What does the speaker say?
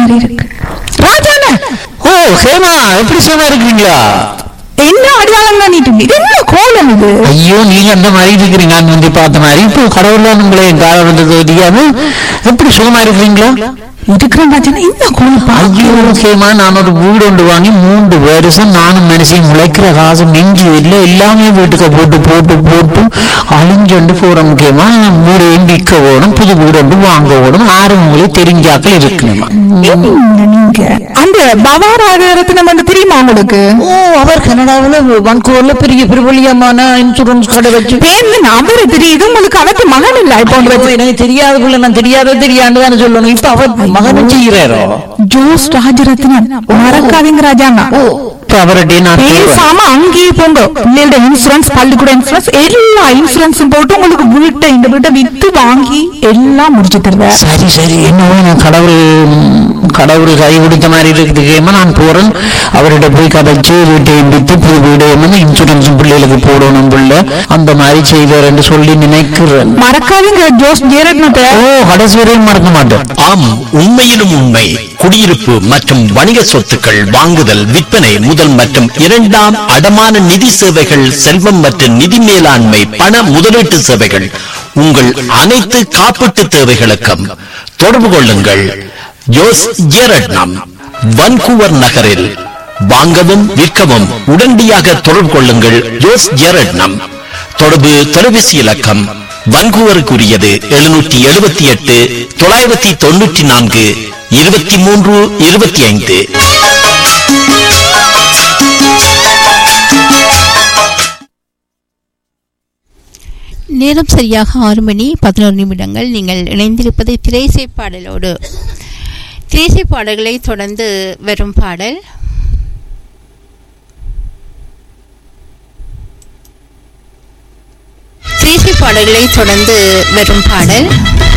மாதிரி இருக்கு ராஜாண்ணா ஓ ஹேமா எப்படி சும்மா இருக்கிறீங்களா என்ன அடையாளம் பண்ணிட்டு இது என்ன கோலம் இது ஐயோ நீங்க அந்த மாதிரி இருக்கிறீங்க நான் வந்து பார்த்த மாதிரி இப்போ கடவுள்லாம் உங்களை என் கால வந்தது தெரியாம எப்படி சுகமா இருக்கிறீங்களா இருக்கிறேன் ராஜாண்ணா இந்த கோலம் பா ஐயோ ஹேமா நான் ஒரு வீடு ஒன்று வாங்கி மூன்று வருஷம் நானும் மனுஷன் முளைக்கிற காசு மிஞ்சி இல்லை எல்லாமே வீட்டுக்கு போட்டு போட்டு போட்டு அழிஞ்சொண்டு போற முக்கியமா வீடு விற்க ஓடும் புது வீடு ஒன்று வாங்க ஓடும் ஆறு உங்களே தெரிஞ்சாக்கள் இருக்கணுமா என்ன நீங்க அந்த பவாராக ரத்னம் வந்து தெரியுமா உங்களுக்கு ஓ அவர் கனடாவில் வன்கூர்ல பெரிய பிரபலியமான இன்சூரன்ஸ் கடை வச்சு பேர் அவரு தெரியுது உங்களுக்கு அவருக்கு மகன் இல்ல இப்போ ஐயோ, எனக்கு தெரியாத புள்ள நான் தெரியாத தெரியாண்டு தானே சொல்லணும் இப்ப அவர் மகனும் செய்கிறாரோ ஜோஸ் ராஜரத்னம் மறக்காதீங்க ராஜாண்ணா இப்ப அவர்கிட்ட நான் தேடுவேன். பேசாம அங்கேயே போங்க பிள்ளையோட இன்சூரன்ஸ் பள்ளிக்கூட இன்சூரன்ஸ் எல்லா இன்சூரன்ஸும் போட்டு உங்களுக்கு வீட்டை இந்த வீட்டை வித்து வாங்கி எல்லாம் முடிச்சு தருவேன் சரி சரி என்னவோ நான் கடவுள் கடவுள் கை பிடித்த மாதிரி இருக்குதுக்கேமா நான் போறேன் அவர்கிட்ட போய் கதைச்சு வீட்டை வித்து புது வீடு என்ன இன்சூரன்ஸ் பிள்ளைகளுக்கு போடணும் பிள்ளை அந்த மாதிரி செய்வார் சொல்லி நினைக்கிறேன் மறக்காதீங்க ஜோஸ் ஜெயரத்னத்தை ஓ கடைசி வரையும் மறக்க மாட்டேன் ஆம் உண்மையிலும் உண்மை குடியிருப்பு மற்றும் வணிக சொத்துக்கள் வாங்குதல் விற்பனை முதல் மற்றும் இரண்டாம் அடமான நிதி சேவைகள் செல்வம் மற்றும் நிதி மேலாண்மை பண முதலீட்டு சேவைகள் உங்கள் அனைத்து காப்பீட்டு தேவைகளுக்கும் தொடர்பு கொள்ளுங்கள் ஜோஸ் ஜேரட்னம் வன்கூவர் நகரில் வாங்கவும் விற்கவும் உடனடியாக தொடர்பு கொள்ளுங்கள் ஜோஸ் ஜேரட்னம் தொடர்பு தொலைபேசி இலக்கம் வன்கூவருக்குரியது எழுநூற்றி எழுபத்தி எட்டு தொள்ளாயிரத்தி தொண்ணூற்றி நான்கு இருபத்தி மூன்று இருபத்தி ஐந்து நேரம் சரியாக ஆறு மணி பதினோரு நிமிடங்கள் நீங்கள் இணைந்திருப்பது திரைசை பாடலோடு திரைசை பாடல்களை தொடர்ந்து வரும் பாடல் திரைசை பாடல்களை தொடர்ந்து வரும் பாடல்